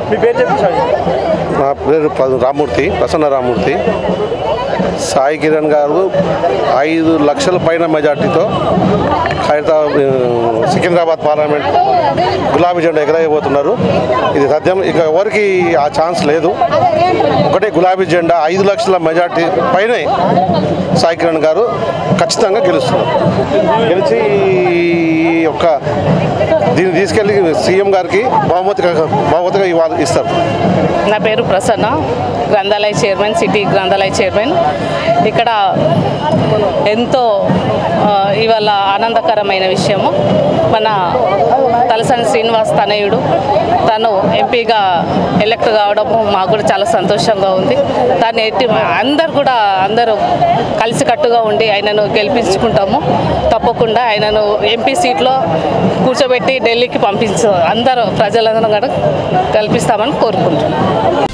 మీ పేరు చెప్పి సార్ నా పేరు ప- రామూర్తి ప్రసన్న రామూర్తి సాయి కిరణ్ గారు ఐదు లక్షల పైన మెజార్టీతో హైదరాబాద్ ఆ, సికింద్రాబాద్ పార్లమెంట్ గులాబీ జెండా ఎగరేయబోతున్నారు ఇది సత్యం ఇక ఎవరికి ఆ ఛాన్స్ లేదు ఒకటే గులాబీ జెండా ఐదు లక్షల మెజార్టీ పైనే సాయి కిరణ్ గారు ఖచ్చితంగా గెలుస్తున్నారు గెలిచి ఈ యొక్క దీన్ని తీసుకెళ్ళి సీఎం గారికి బహుమతిగా బహుమతిగా ఇవ్వాలి ఇస్తారు నా పేరు ప్రసన్న గ్రంథాలయ చైర్మన్ సిటీ గ్రంథాలయ చైర్మన్ ఇక్కడ ఎంతో ఆ, ఇవాళ ఆనందకరమైన విషయము మన తలసాని శ్రీనివాస్ తనయుడు తను ఎంపీగా ఎలక్ట్ కావడము మాకు కూడా చాలా సంతోషంగా ఉంది దాన్ని ఎట్టి అందరు కూడా అందరూ కలిసికట్టుగా ఉండి ఆయనను గెలిపించుకుంటాము తప్పకుండా ఆయనను ఎంపీ సీట్లో కూర్చోబెట్టి ఢిల్లీకి పంపించ అందరూ ప్రజలందరూ కూడా కల్పిస్తామని కోరుకుంటున్నాం